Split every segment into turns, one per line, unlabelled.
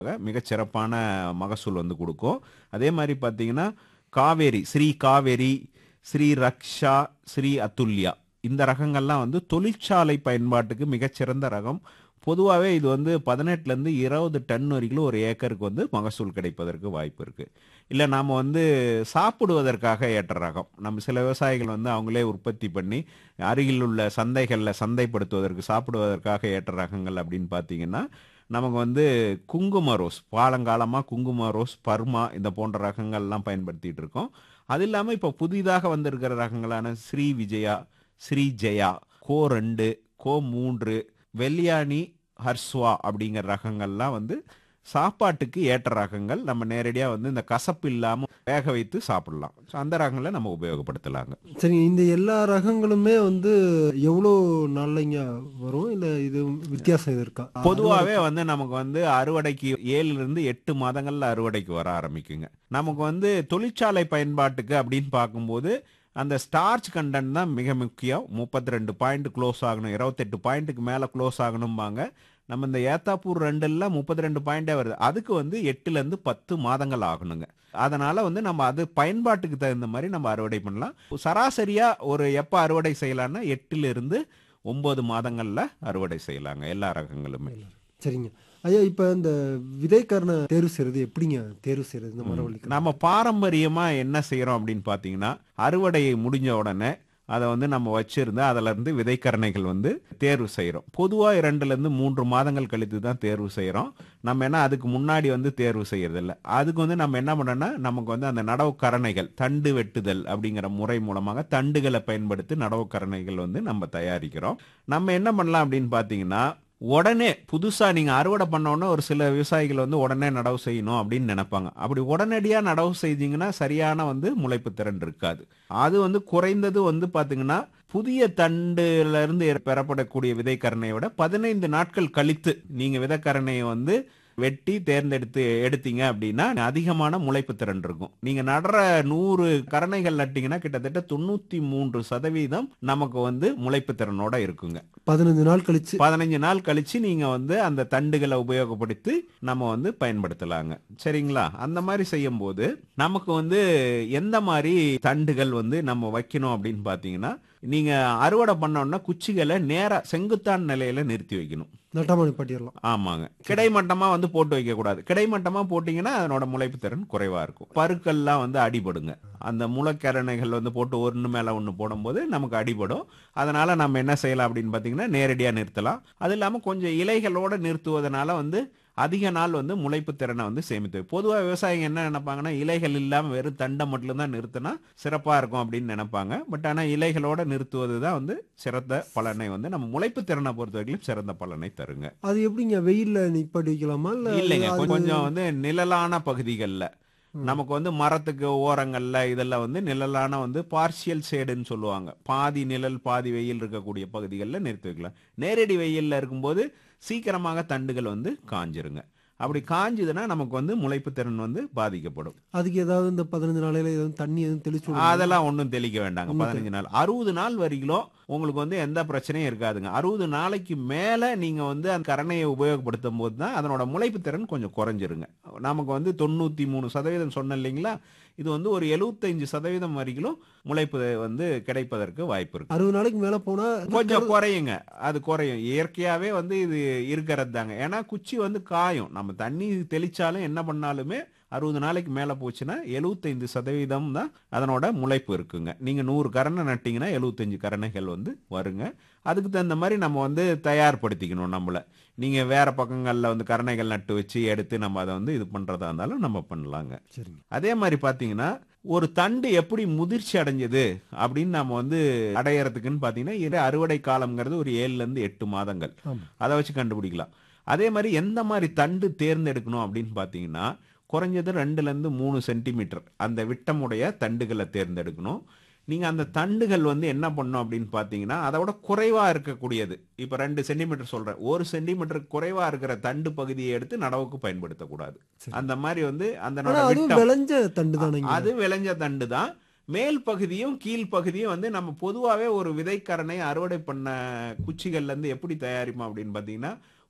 மிகச் சிறப்பான மகசூல் வந்து கொடுக்கும் அதே மாதிரி பார்த்தீங்கன்னா காவேரி ஸ்ரீ காவேரி ஸ்ரீ ரக்ஷா ஸ்ரீ அதுல்யா இந்த ரகங்கள்லாம் வந்து தொழிற்சாலை பயன்பாட்டுக்கு மிகச்சிறந்த ரகம் பொதுவாகவே இது வந்து பதினெட்டுலேருந்து இருபது டன் வரைக்கும் ஒரு ஏக்கருக்கு வந்து மகசூல் கிடைப்பதற்கு வாய்ப்பு இருக்குது இல்லை நாம் வந்து சாப்பிடுவதற்காக ஏற்ற ரகம் நம்ம சில விவசாயிகள் வந்து அவங்களே உற்பத்தி பண்ணி அருகில் உள்ள சந்தைகளில் சந்தைப்படுத்துவதற்கு சாப்பிடுவதற்காக ஏற்ற ரகங்கள் அப்படின்னு பார்த்தீங்கன்னா நமக்கு வந்து குங்கும ரோஸ் பாலங்காலமாக குங்கும ரோஸ் பர்மா இந்த போன்ற ரகங்கள்லாம் பயன்படுத்திட்டு இருக்கோம் அது இல்லாமல் இப்போ புதிதாக வந்திருக்கிற ரகங்களான ஸ்ரீ விஜயா ஸ்ரீ ஜெயா கோ ரெண்டு கோ மூன்று வெள்ளியானி ஹர்ஸ்வா அப்படிங்கிற ரகங்கள்லாம் வந்து சாப்பாட்டுக்கு ஏற்ற ரகங்கள் நம்ம நேரடியாக வந்து இந்த கசப்பு இல்லாமல் வேக வைத்து சாப்பிடலாம் ஸோ அந்த ரகங்களை நம்ம உபயோகப்படுத்தலாங்க
சரி இந்த எல்லா ரகங்களுமே வந்து எவ்வளோ நாள்லைங்க வரும் இல்லை இது வித்தியாசம் இது இருக்கா
பொதுவாகவே வந்து நமக்கு வந்து அறுவடைக்கு ஏழுல இருந்து எட்டு மாதங்கள்ல அறுவடைக்கு வர ஆரம்பிக்குங்க நமக்கு வந்து தொழிற்சாலை பயன்பாட்டுக்கு அப்படின்னு பார்க்கும்போது அந்த ஸ்டார்ச் கண்டென்ட் தான் மிக முக்கியம் முப்பத்தி ரெண்டு பாயிண்ட் க்ளோஸ் ஆகணும் இருபத்தெட்டு பாயிண்ட்டுக்கு மேலே க்ளோஸ் ஆகணும்பாங்க நம்ம இந்த ஏத்தாப்பூர் ரெண்டுல முப்பத்தி ரெண்டு பாயிண்டே வருது அதுக்கு வந்து எட்டுலேருந்து பத்து மாதங்கள் ஆகணுங்க அதனால வந்து நம்ம அது பயன்பாட்டுக்கு தகுந்த மாதிரி நம்ம அறுவடை பண்ணலாம் சராசரியா ஒரு எப்போ அறுவடை செய்யலாம்னா எட்டுல இருந்து ஒன்பது மாதங்கள்ல அறுவடை செய்யலாங்க எல்லா ரகங்களுமே
சரிங்க ஐயா இப்போ இந்த விதைக்கரணை தேர்வு செய்யறது எப்படிங்க தேர்வு செய்யறது இந்த மரவள்ளி
நம்ம பாரம்பரியமா என்ன செய்யறோம் அப்படின்னு பாத்தீங்கன்னா அறுவடையை முடிஞ்ச உடனே அதை வந்து நம்ம வச்சிருந்து அதுல இருந்து விதைக்கரணைகள் வந்து தேர்வு செய்யறோம் பொதுவா இரண்டுல இருந்து மூன்று மாதங்கள் கழித்து தான் தேர்வு செய்யறோம் நம்ம என்ன அதுக்கு முன்னாடி வந்து தேர்வு செய்யறது இல்ல அதுக்கு வந்து நம்ம என்ன பண்றோம்னா நமக்கு வந்து அந்த நடவு கரணைகள் தண்டு வெட்டுதல் அப்படிங்கிற முறை மூலமாக தண்டுகளை பயன்படுத்தி நடவு கரணைகள் வந்து நம்ம தயாரிக்கிறோம் நம்ம என்ன பண்ணலாம் அப்படின்னு பாத்தீங்கன்னா உடனே புதுசா நீங்க அறுவடை பண்ண உடனே ஒரு சில விவசாயிகள் வந்து உடனே நடவு செய்யணும் அப்படின்னு நினைப்பாங்க அப்படி உடனடியா நடவு செய்தீங்கன்னா சரியான வந்து முளைப்பு திறன் இருக்காது அது வந்து குறைந்தது வந்து பாத்தீங்கன்னா புதிய தண்டுல இருந்து பெறப்படக்கூடிய விதைக்கரணையை விட பதினைந்து நாட்கள் கழித்து நீங்க விதைக்கரணையை வந்து வெட்டி தேர்ந்தெடுத்து எடுத்தீங்க அப்படின்னா அதிகமான முளைப்பு திறன் இருக்கும் நீங்க நடுற நூறு கரணைகள் நட்டீங்கன்னா கிட்டத்தட்ட தொண்ணூத்தி மூன்று சதவீதம் நமக்கு வந்து முளைப்பு திறனோட இருக்குங்க
பதினஞ்சு நாள் கழிச்சு
பதினஞ்சு நாள் கழிச்சு நீங்க வந்து அந்த தண்டுகளை உபயோகப்படுத்தி நம்ம வந்து பயன்படுத்தலாங்க சரிங்களா அந்த மாதிரி செய்யும் போது நமக்கு வந்து எந்த மாதிரி தண்டுகள் வந்து நம்ம வைக்கணும் அப்படின்னு பாத்தீங்கன்னா நீங்க அறுவடை பண்ணோம்னா குச்சிகளை நேரா செங்குத்தான் நிலையில நிறுத்தி வைக்கணும்
நட்டமானி பட்டியலாம்
ஆமாங்க கிடைமட்டமா வந்து போட்டு வைக்க கூடாது கிடைமட்டமா போட்டீங்கன்னா அதனோட முளைப்பு திறன் குறைவா இருக்கும் பருக்கள்லாம் வந்து அடிபடுங்க அந்த முளைக்கரணைகள் வந்து போட்டு ஒன்று மேல ஒன்று போடும்போது நமக்கு அடிபடும் அதனால நம்ம என்ன செய்யலாம் அப்படின்னு பாத்தீங்கன்னா நேரடியா நிறுத்தலாம் அது இல்லாம கொஞ்சம் இலைகளோட நிறுத்துவதனால வந்து அதிக நாள் வந்து முளைப்பு திறனை வந்து சேமித்து பொதுவாக விவசாயிங்க என்ன நினைப்பாங்கன்னா இலைகள் இல்லாமல் வெறும் தண்டை மட்டும்தான் நிறுத்தினா சிறப்பாக இருக்கும் அப்படின்னு நினைப்பாங்க பட் ஆனால் இலைகளோட நிறுத்துவது தான் வந்து சிறந்த பலனை வந்து நம்ம முளைப்பு திறனை பொறுத்த வரைக்கும் சிறந்த பலனை தருங்க
அது எப்படிங்க வெயில்ல நிப்பாட்டி வைக்கலாமா இல்ல
இல்லைங்க
அது-
கொஞ்சம் வந்து நிழலான பகுதிகளில் நமக்கு வந்து மரத்துக்கு ஓரங்கள்ல இதெல்லாம் வந்து நிழலான வந்து பார்ஷியல் ஷேடுன்னு சொல்லுவாங்க பாதி நிழல் பாதி வெயில் இருக்கக்கூடிய பகுதிகளில் நிறுத்தி வைக்கலாம் நேரடி வெயில்ல இருக்கும்போது சீக்கிரமாக தண்டுகள் வந்து காஞ்சிருங்க அப்படி காஞ்சுதுன்னா நமக்கு வந்து முளைப்பு திறன் வந்து பாதிக்கப்படும்
அதுக்கு ஏதாவது இந்த பதினஞ்சு நாளையில எதுவும் தண்ணி எதுவும் தெளிச்சு விடணுமா?
அதெல்லாம் ஒன்றும் தெளிக்க வேண்டாங்க
ஒண்ணும்
பதினஞ்சு நாள் அறுபது நாள் வரைக்கும் உங்களுக்கு வந்து எந்த பிரச்சனையும் இருக்காதுங்க அறுபது நாளைக்கு மேல நீங்க வந்து அந்த கரணையை உபயோகப்படுத்தும் போது தான் அதனோட முளைப்பு திறன் கொஞ்சம் குறைஞ்சிருங்க நமக்கு வந்து தொண்ணூத்தி மூணு சதவீதம் சொன்னேன் இல்லைங்களா இது வந்து ஒரு எழுபத்தஞ்சு சதவீதம் வரைக்கும் முளைப்பு வந்து கிடைப்பதற்கு வாய்ப்பு இருக்கு
அறுபது நாளைக்கு மேல போனா
கொஞ்சம் குறையுங்க அது குறையும் இயற்கையாவே வந்து இது இருக்கிறது தாங்க ஏன்னா குச்சி வந்து காயும் நம்ம தண்ணி தெளிச்சாலும் என்ன பண்ணாலுமே அறுபது நாளைக்கு மேல போச்சுன்னா எழுபத்தைந்து சதவீதம் தான் அதனோட முளைப்பு இருக்குங்க நீங்க நூறு கரணை நட்டீங்கன்னா எழுபத்தஞ்சு கரணைகள் வந்து வருங்க அதுக்கு தகுந்த மாதிரி நம்ம வந்து தயார்படுத்திக்கணும் நம்மள நீங்க வேற பக்கங்கள்ல வந்து கரணைகள் நட்டு வச்சு எடுத்து நம்ம அதை வந்து இது பண்றதா இருந்தாலும் நம்ம பண்ணலாங்க
சரிங்க
அதே மாதிரி பாத்தீங்கன்னா ஒரு தண்டு எப்படி முதிர்ச்சி அடைஞ்சது அப்படின்னு நம்ம வந்து அடையறதுக்குன்னு பாத்தீங்கன்னா இது அறுவடை காலம்ங்கிறது ஒரு ஏழுல இருந்து எட்டு மாதங்கள்
ஆமா
அதை வச்சு கண்டுபிடிக்கலாம் அதே மாதிரி எந்த மாதிரி தண்டு தேர்ந்தெடுக்கணும் அப்படின்னு பாத்தீங்கன்னா குறைஞ்சது ரெண்டுல இருந்து மூணு சென்டிமீட்டர் அந்த விட்டமுடைய தண்டுகளை தேர்ந்தெடுக்கணும் நீங்க அந்த தண்டுகள் வந்து என்ன பண்ணும் அப்படின்னு பாத்தீங்கன்னா அதோட குறைவா இருக்கக்கூடியது இப்ப ரெண்டு சென்டிமீட்டர் சொல்றேன் ஒரு சென்டிமீட்டர் குறைவா இருக்கிற தண்டு பகுதியை எடுத்து நடவுக்கு பயன்படுத்தக்கூடாது
சரி.
அந்த மாதிரி வந்து அந்த
ஆனா அதுவும்
விட்டம்
விளைஞ்ச தண்டு தானேங்க
அது விளைஞ்ச தண்டு தான் மேல் பகுதியும் கீழ் பகுதியும் வந்து நம்ம பொதுவாகவே ஒரு விதைக்கரணை அறுவடை பண்ண குச்சிகள்ல இருந்து எப்படி தயாரிப்போம் அப்படின்னு பார்த்தீங்கன்னா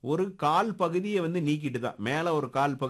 ஒரு கால் பகுதியை வந்து நீக்கிட்டு தான் மேல ஒரு கால் பகுதி